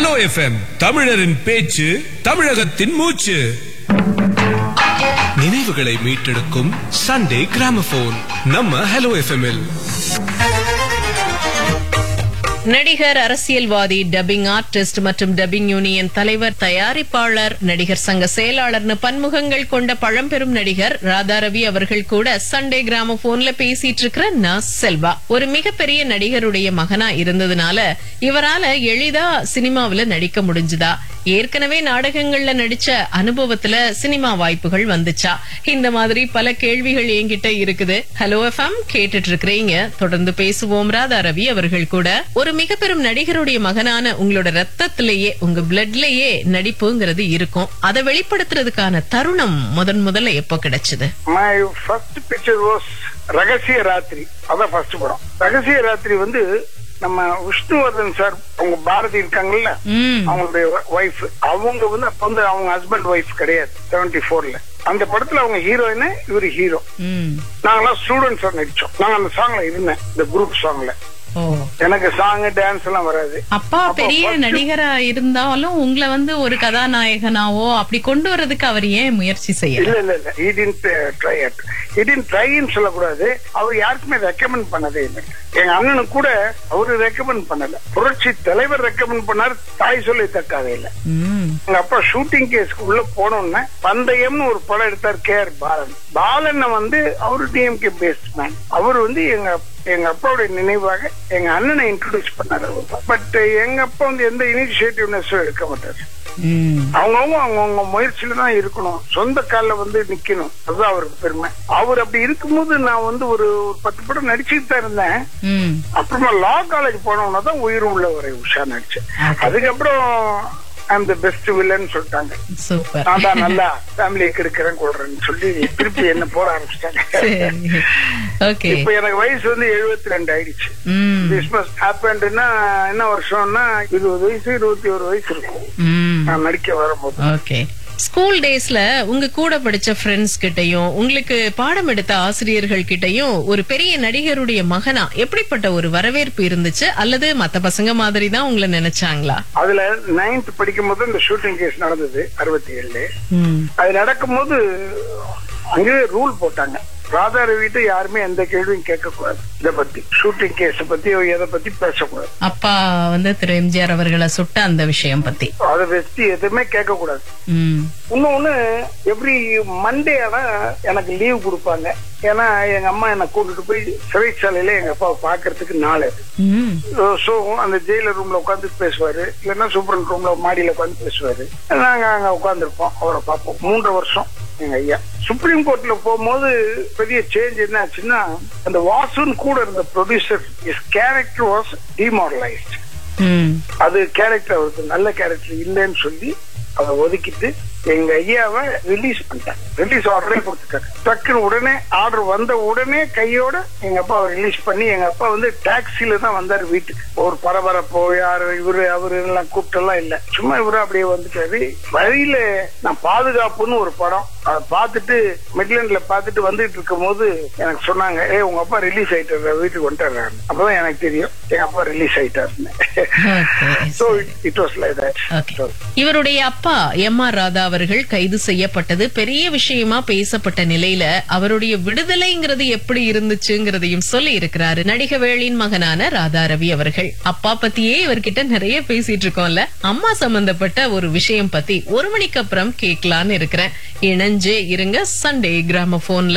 Hello FM தமிழரின் பேச்சு தமிழகத்தின் மூச்சு நினைவுகளை மீட்டெடுக்கும் சண்டே கிராமபோன் நம்ம ஹலோ எஃப்எம்எல் நடிகர் அரசியல்வாதி டப்பிங் ஆர்டிஸ்ட் மற்றும் டப்பிங் யூனியன் தலைவர் தயாரிப்பாளர் நடிகர் சங்க செயலாளர்னு பன்முகங்கள் கொண்ட பழம்பெரும் நடிகர் ராதாரவி அவர்கள் கூட சண்டே கிராம போன்ல பேசிட்டு இருக்கிற நான் செல்வா ஒரு மிகப்பெரிய நடிகருடைய மகனா இருந்ததுனால இவரால எளிதா சினிமாவுல நடிக்க முடிஞ்சுதா ஏற்கனவே நாடகங்கள்ல நடிச்ச அனுபவத்துல சினிமா வாய்ப்புகள் வந்துச்சா இந்த மாதிரி பல கேள்விகள் என்கிட்ட இருக்குது ஹலோ எஃப்எம் கேட்டுட்டு இருக்கிறீங்க தொடர்ந்து பேசுவோம் ராதா ரவி அவர்கள் கூட ஒரு மிக பெரும் நடிகருடைய மகனான உங்களோட ரத்தத்திலேயே உங்க பிளட்லயே நடிப்புங்கிறது இருக்கும் அதை வெளிப்படுத்துறதுக்கான தருணம் முதன் முதல்ல எப்போ கிடைச்சது மை ஃபர்ஸ்ட் பிக்சர் வாஸ் ரகசிய ராத்திரி அதான் ஃபர்ஸ்ட் படம் ரகசிய ராத்திரி வந்து நம்ம விஷ்ணுவர்தன் சார் அவங்க பாரதி இருக்காங்கல்ல ம். அவங்களுடைய ஒய்ஃப் அவங்க வந்து அப்ப வந்து அவங்க ஹஸ்பண்ட் ஒய்ஃப் கிடையாது செவன்டி ஃபோர்ல அந்த படத்துல அவங்க ஹீரோயின் இவரு ஹீரோ ம். நாங்கெல்லாம் ஸ்டூடெண்ட்ஸா நடிச்சோம் நாங்க அந்த சாங்ல இருந்தேன் இந்த குரூப் சாங்ல ஓ எனக்கு சாங் டான்ஸ் எல்லாம் வராது அப்பா அப்போ பெரிய first- நடிகரா இருந்தாலும் உங்களை வந்து ஒரு கதாநாயகனாவோ அப்படி கொண்டு வர்றதுக்கு அவர் ஏன் முயற்சி செய்யல இல்ல இல்ல இல்ல he didn't uh, try it he didn't try ன்னு சொல்லக்கூடாது அவர் யாருக்குமே ரெக்கமெண்ட் பண்ணதே இல்லை எங்க அண்ணனுக்கு கூட அவரு ரெக்கமெண்ட் பண்ணல புரட்சி தலைவர் ரெக்கமெண்ட் பண்ணாரு தாய் சொல்லி தக்காதே இல்ல ம். எங்க அப்பா ஷூட்டிங் கேஸ்க்கு உள்ள போனோம்னா பந்தயம்னு ஒரு படம் எடுத்தார் கே ஆர் பாலன் பாலனை வந்து அவரு டிஎம்கே பேஸ்ட் மேன் அவர் வந்து எங்க எங்க அப்பாவுடைய நினைவாக எங்க அண்ணனை இன்ட்ரோடியூஸ் பண்ணாரு பட் எங்க அப்பா வந்து எந்த இனிஷியேட்டிவ்னஸும் எடுக்க மாட்டாரு ம். அவங்கவுங்க அவங்கவுங்க முயற்சியில தான் இருக்கணும் சொந்த கால்ல வந்து நிக்கணும் அதுதான் அவருக்கு பெருமை அவர் அப்படி இருக்கும்போது நான் வந்து ஒரு ஒரு பத்து படம் நடிச்சுட்டு தான் இருந்தேன் ம். அப்புறமா லா காலேஜ் போனவன தான் உயிர் உள்ள ஒரு உஷா நடிச்சேன் அதுக்கப்புறம் ஐம் த பெஸ்ட் வில்லன்னு சொல்லிட்டாங்க சூப்பர் நான் தான் நல்லா ஃபேமிலியை கெடுக்கிறேன் கொள்றேன்னு சொல்லி திருப்பி என்ன போட ஆரம்பிச்சிட்டாங்க சரி ஓகே இப்ப எனக்கு வயசு வந்து எழுபத்தி ரெண்டு ஆயிடுச்சு ம். திஸ் மஸ்ட் ஹேப்பன்னா என்ன வருஷம்னா இருபது வயசு இருபத்தி ஒரு வயசு இருக்கும் ம். நான் நடிக்க வரும்போது ஓகே ஸ்கூல் டேஸ்ல உங்க கூட படிச்ச ஃப்ரெண்ட்ஸ் கிட்டயும் உங்களுக்கு பாடம் எடுத்த ஆசிரியர்கள் கிட்டயும் ஒரு பெரிய நடிகருடைய மகனா எப்படிப்பட்ட ஒரு வரவேற்பு இருந்துச்சு அல்லது மத்த பசங்க மாதிரி தான் உங்களை நினைச்சாங்களா அதுல நைன்த் படிக்கும் போது இந்த ஷூட்டிங் கேஸ் நடந்தது அறுபத்தி ஏழுல ம். அது நடக்கும்போது அங்கேயே ரூல் போட்டாங்க ராதா ரவிட்ட யாருமே எந்த கேள்வியும் கேட்க கூடாது இத பத்தி ஷூட்டிங் கேஸ் பத்தி எதை பத்தி பேசக்கூடாது அப்பா வந்து திரு எம்ஜிஆர் அவர்களை சுட்ட அந்த விஷயம் பத்தி அதை பத்தி எதுவுமே கேட்க கூடாது ம். இன்னொன்னு எவ்ரி மண்டே ஆனா எனக்கு லீவ் கொடுப்பாங்க ஏன்னா எங்க அம்மா என்ன கூட்டிட்டு போய் சிறைச்சாலையில எங்க அப்பாவை பாக்குறதுக்கு நாள் அது ம். சோ அந்த ஜெயிலர் ரூம்ல உட்காந்து பேசுவாரு இல்லைன்னா சூப்பரன் ரூம்ல மாடியில உட்காந்து பேசுவாரு நாங்க அங்க உட்காந்துருப்போம் அவரை பார்ப்போம் மூன்று வருஷம் எங்க ஐயா சுப்ரீம் கோர்ட்ல போகும்போது பெரிய சேஞ்ச் என்ன ஆச்சுன்னா அந்த வாசுன்னு கூட இருந்த producer is character was demoralised hmm. அது கேரக்டர் அவருக்கு நல்ல கேரக்டர் இல்லைன்னு சொல்லி அதை ஒதுக்கிட்டு எங்க ஐயாவை ரிலீஸ் பண்ணிட்டாங்க ரிலீஸ் ஆர்டரே கொடுத்துட்டாங்க டக்குன்னு உடனே ஆர்டர் வந்த உடனே கையோட எங்க அப்பாவை ரிலீஸ் பண்ணி எங்க அப்பா வந்து டாக்ஸில தான் வந்தாரு வீட்டுக்கு ஒரு பரபரப்போ யாரு இவரு அவரு எல்லாம் கூப்பிட்டெல்லாம் இல்ல சும்மா இவரு அப்படியே வந்துட்டாரு வழியில நான் பாதுகாப்புன்னு ஒரு படம் அதை பார்த்துட்டு மிட்லாண்ட்ல பார்த்துட்டு வந்துட்டு இருக்கும் போது எனக்கு சொன்னாங்க ஏ உங்க அப்பா ரிலீஸ் ஆயிட்டாரு வீட்டுக்கு வந்துட்டாரு அப்பதான் எனக்கு தெரியும் எங்க அப்பா ரிலீஸ் ஆயிட்டாருன்னு Okay. So it was like that Okay. இவருடைய அப்பா எம் ஆர் ராதா அவர்கள் கைது செய்யப்பட்டது பெரிய விஷயமா பேசப்பட்ட நிலையில அவருடைய விடுதலைங்கிறது எப்படி இருந்துச்சுங்கிறதையும் சொல்லி இருக்கிறாரு நடிகவேளின் மகனான ராதா ரவி அவர்கள் அப்பா பத்தியே இவர்கிட்ட நிறைய பேசிட்டு இருக்கோம்ல அம்மா சம்பந்தப்பட்ட ஒரு விஷயம் பத்தி ஒரு மணிக்கு அப்புறம் கேட்கலான்னு இருக்கிறேன் இணைஞ்சே இருங்க சண்டே கிராம போன்ல